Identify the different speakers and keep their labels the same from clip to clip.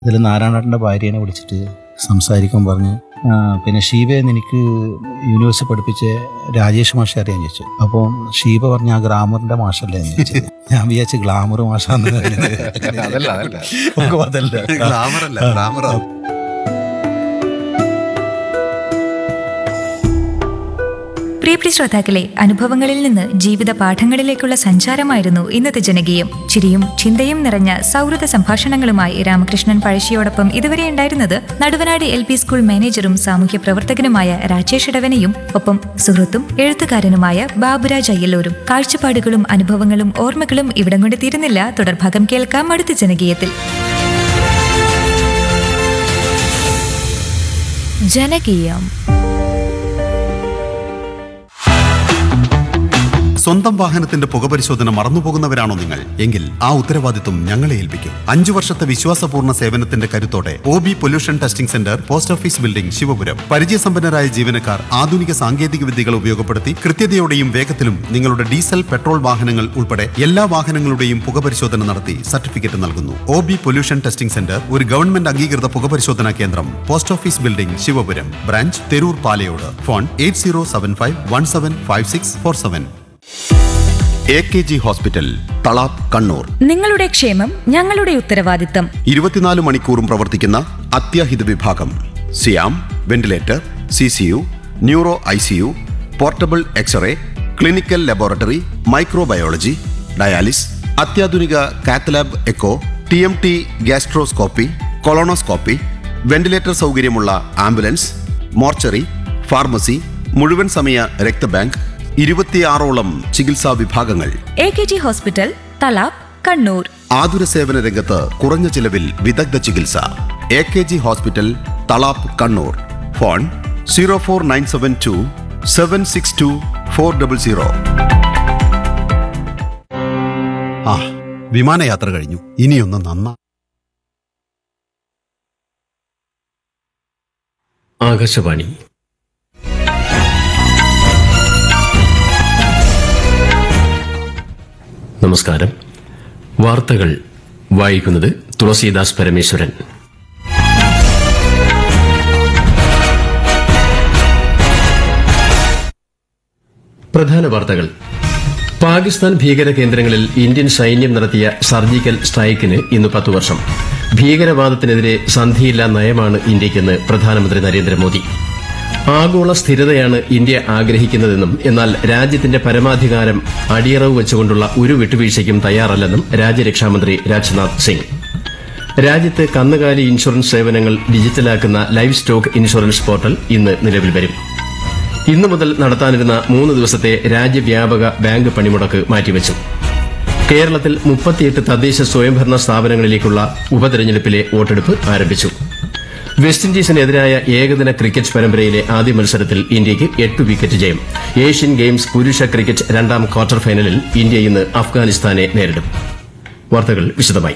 Speaker 1: അതിൽ നാരായണേട്ടൻ്റെ ഭാര്യനെ വിളിച്ചിട്ട് സംസാരിക്കാൻ പറഞ്ഞ് ആ, പിന്നെ ഷീബയെന്ന് എനിക്ക് യൂണിവേഴ്സിറ്റി പഠിപ്പിച്ച രാജേഷ് മാഷെ അറിയാൻ ചോദിച്ചു അപ്പോൾ ഷീബ പറഞ്ഞ ആ ഗ്രാമറിന്റെ മാഷല്ലേ എന്ന് ചോദിച്ചത് ഞാൻ വിചാരിച്ചു ഗ്ലാമർ മാഷാന്ന്
Speaker 2: അതല്ല അതല്ല
Speaker 1: ഒക്കെ അതല്ല
Speaker 2: ഗ്ലാമർ അല്ല ഗ്ലാമർ
Speaker 3: പ്രിയപ്രിയ ശ്രോതാക്കളെ അനുഭവങ്ങളിൽ നിന്ന് ജീവിത പാഠങ്ങളിലേക്കുള്ള സഞ്ചാരമായിരുന്നു ഇന്നത്തെ ജനകീയം ചിരിയും ചിന്തയും നിറഞ്ഞ സൗഹൃദ സംഭാഷണങ്ങളുമായി രാമകൃഷ്ണൻ പഴശ്ശിയോടൊപ്പം ഇതുവരെ ഉണ്ടായിരുന്നത് നടുവനാട് എൽ പി സ്കൂൾ മാനേജറും സാമൂഹ്യ പ്രവർത്തകനുമായ രാജേഷ് ഇടവനെയും ഒപ്പം സുഹൃത്തും എഴുത്തുകാരനുമായ ബാബുരാജ് അയ്യല്ലൂരും കാഴ്ചപ്പാടുകളും അനുഭവങ്ങളും ഓർമ്മകളും ഇവിടം കൊണ്ട് തീരുന്നില്ല തുടർഭാഗം കേൾക്കാം അടുത്ത ജനകീയത്തിൽ ജനകീയം
Speaker 2: സ്വന്തം വാഹനത്തിന്റെ പുകപരിശോധന മറന്നുപോകുന്നവരാണോ നിങ്ങൾ എങ്കിൽ ആ ഉത്തരവാദിത്വം ഞങ്ങളെ ഏൽപ്പിക്കും അഞ്ചു വർഷത്തെ വിശ്വാസപൂർണ്ണ സേവനത്തിന്റെ കരുത്തോടെ O B pollution testing centre post office building Sivapuram പരിചയസമ്പന്നരായ ജീവനക്കാർ ആധുനിക സാങ്കേതിക വിദ്യകൾ ഉപയോഗപ്പെടുത്തി കൃത്യതയോടെയും വേഗത്തിലും നിങ്ങളുടെ ഡീസൽ പെട്രോൾ വാഹനങ്ങൾ ഉൾപ്പെടെ എല്ലാ വാഹനങ്ങളുടെയും പുകപരിശോധന നടത്തി സർട്ടിഫിക്കറ്റ് നൽകുന്നു O B pollution testing centre ഒരു ഗവൺമെന്റ് അംഗീകൃത പുകപരിശോധനാ കേന്ദ്രം post office building Sivapuram branch Theroor Palayode phone eight zero seven five one seven five six four seven A K G hospital Thalap Kannur
Speaker 3: നിങ്ങളുടെ ക്ഷേമം ഞങ്ങളുടെ ഉത്തരവാദിത്തം
Speaker 2: ഇരുപത്തിനാല് മണിക്കൂറും പ്രവർത്തിക്കുന്ന അത്യാഹിത വിഭാഗം സിയാം ventilator C C U neuro I C U portable x-ray clinical laboratory microbiology dialysis അത്യാധുനിക cath lab echo T M T gastroscopy colonoscopy ventilator സൗകര്യമുള്ള ആംബുലൻസ് മോർച്ചറി ഫാർമസി മുഴുവൻ സമയ രക്തബാങ്ക് ഇരുപത്തിയാറോളം ചികിത്സാ വിഭാഗങ്ങൾ
Speaker 3: A K G hospital Thalap Kannur
Speaker 2: ആതുര സേവന രംഗത്ത് കുറഞ്ഞ ചിലവിൽ വിദഗ്ധ ചികിത്സ A K G hospital Thalap Kannur phone zero four nine seven two seven six two four double zero ആ വിമാനയാത്ര കഴിഞ്ഞു ഇനിയൊന്ന് നന്ന
Speaker 4: ആകാശവാണി നമസ്കാരം വാർത്തകൾ വായിക്കുന്നത് തുളസീദാസ് പരമേശ്വരൻ പ്രധാന വാർത്തകൾ പാകിസ്ഥാൻ ഭീകര കേന്ദ്രങ്ങളിൽ ഇന്ത്യൻ സൈന്യം നടത്തിയ സർജിക്കൽ സ്ട്രൈക്കിന് ഇന്ന് പത്തു വർഷം ഭീകരവാദത്തിനെതിരെ സന്ധിയില്ലാ നയമാണ് ഇന്ത്യയ്ക്കെന്ന് പ്രധാനമന്ത്രി നരേന്ദ്രമോദി ആഗോള സ്ഥിരതയാണ് ഇന്ത്യ ആഗ്രഹിക്കുന്നതെന്നും എന്നാൽ രാജ്യത്തിന്റെ പരമാധികാരം അടിയറവ് വെച്ചുകൊണ്ടുള്ള ഒരു വിട്ടുവീഴ്ചയ്ക്കും തയ്യാറല്ലെന്നും രാജ്യരക്ഷാമന്ത്രി രാജ്നാഥ് സിംഗ് രാജ്യത്ത് കന്നുകാലി ഇൻഷുറൻസ് സേവനങ്ങൾ ഡിജിറ്റലാക്കുന്ന ലൈഫ് സ്റ്റോക്ക് ഇൻഷുറൻസ് പോർട്ടൽ ഇന്ന് നിലവിൽ വരും ഇന്നു മുതൽ നടത്താനിരുന്ന മൂന്ന് ദിവസത്തെ രാജ്യവ്യാപക ബാങ്ക് പണിമുടക്ക് മാറ്റിവച്ചു കേരളത്തിൽ മുപ്പത്തിയെട്ട് തദ്ദേശ സ്വയംഭരണ സ്ഥാപനങ്ങളിലേക്കുള്ള ഉപതെരഞ്ഞെടുപ്പിലെ വോട്ടെടുപ്പ് ആരംഭിച്ചു വെസ്റ്റ് ഇൻഡീസിനെതിരായ ഏകദിന ക്രിക്കറ്റ് പരമ്പരയിലെ ആദ്യ മത്സരത്തിൽ ഇന്ത്യയ്ക്ക് എട്ട് വിക്കറ്റ് ജയം ഏഷ്യൻ ഗെയിംസ് പുരുഷ ക്രിക്കറ്റ് രണ്ടാം ക്വാർട്ടർ ഫൈനലിൽ ഇന്ത്യ ഇന്ന് അഫ്ഗാനിസ്ഥാനെ നേരിടും വാർത്തകൾ വിശദമായി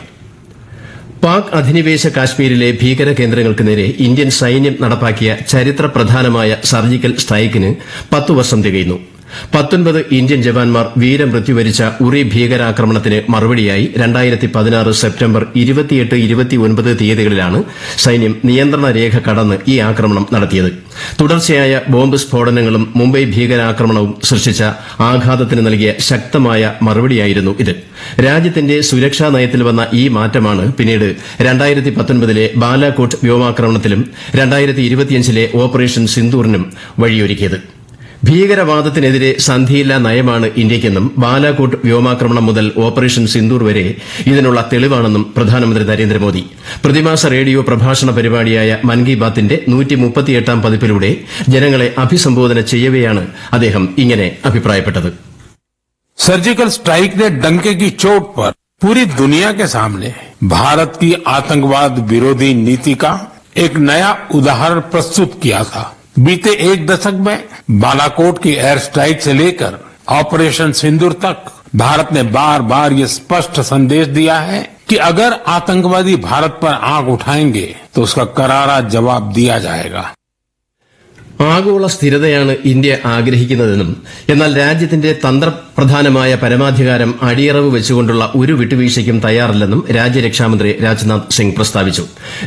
Speaker 4: പാക് അധിനിവേശ കാശ്മീരിലെ ഭീകര കേന്ദ്രങ്ങൾക്ക് നേരെ ഇന്ത്യൻ സൈന്യം നടപ്പാക്കിയ ചരിത്ര പ്രധാനമായ സർജിക്കൽ സ്ട്രൈക്കിന് പത്തു വർഷം തികയുന്നു പത്തൊൻപത് ഇന്ത്യൻ ജവാന്മാർ വീരമൃത്യു വരിച്ച ഉറി ഭീകരാക്രമണത്തിന് മറുപടിയായി രണ്ടായിരത്തി പതിനാറ് സെപ്റ്റംബർ ഇരുപത്തിയെട്ട് ഇരുപത്തിയൊൻപത് തീയതികളിലാണ് സൈന്യം നിയന്ത്രണ രേഖ കടന്ന് ഈ ആക്രമണം നടത്തിയത് തുടർച്ചയായ ബോംബ് സ്ഫോടനങ്ങളും മുംബൈ ഭീകരാക്രമണവും സൃഷ്ടിച്ച ആഘാതത്തിന് നൽകിയ ശക്തമായ മറുപടിയായിരുന്നു ഇത് രാജ്യത്തിന്റെ സുരക്ഷാ നയത്തിൽ വന്ന ഈ മാറ്റമാണ് പിന്നീട് രണ്ടായിരത്തി പത്തൊൻപതിലെ ബാലാകോട്ട് വ്യോമാക്രമണത്തിലും രണ്ടായിരത്തി ഇരുപത്തിയഞ്ചിലെ ഓപ്പറേഷൻ സിന്ദൂറിനും വഴിയൊരുക്കിയത് ഭീകരവാദത്തിനെതിരെ സന്ധിയില്ലാ നയമാണ് ഇന്ത്യയ്ക്കെന്നും ബാലാകോട്ട് വ്യോമാക്രമണം മുതൽ ഓപ്പറേഷൻ സിന്ദൂർ വരെ ഇതിനുള്ള തെളിവാണെന്നും പ്രധാനമന്ത്രി നരേന്ദ്രമോദി പ്രതിമാസ റേഡിയോ പ്രഭാഷണ പരിപാടിയായ മൻ കി ബാത്തിന്റെ നൂറ്റിമുപ്പത്തിയെട്ടാം പതിപ്പിലൂടെ ജനങ്ങളെ അഭിസംബോധന ചെയ്യവെയാണ് അദ്ദേഹം ഇങ്ങനെ അഭിപ്രായപ്പെട്ടത്
Speaker 5: सर्जिकल स्ट्राइक ने डंके की चोट पर पूरी दुनिया के सामने भारत की आतंकवाद विरोधी नीति का एक नया उदाहरण प्रस्तुत किया था बीते एक दशक में बालाकोट की एयर स्ट्राइक से लेकर ऑपरेशन सिंदूर तक भारत ने बार बार ये स्पष्ट संदेश दिया है कि अगर आतंकवादी भारत पर आंख उठाएंगे तो उसका करारा जवाब दिया जाएगा
Speaker 4: ആഗോള സ്ഥിരതയാണ് ഇന്ത്യ ആഗ്രഹിക്കുന്നതെന്നും എന്നാൽ രാജ്യത്തിന്റെ തന്ത്രപ്രധാനമായ പരമാധികാരം അടിയറവ് വെച്ചുകൊണ്ടുള്ള ഒരു വിട്ടുവീഴ്ചയ്ക്കും തയ്യാറല്ലെന്നും രാജ്യരക്ഷാമന്ത്രി രാജ്നാഥ് സിംഗ് പ്രസ്താവിച്ചു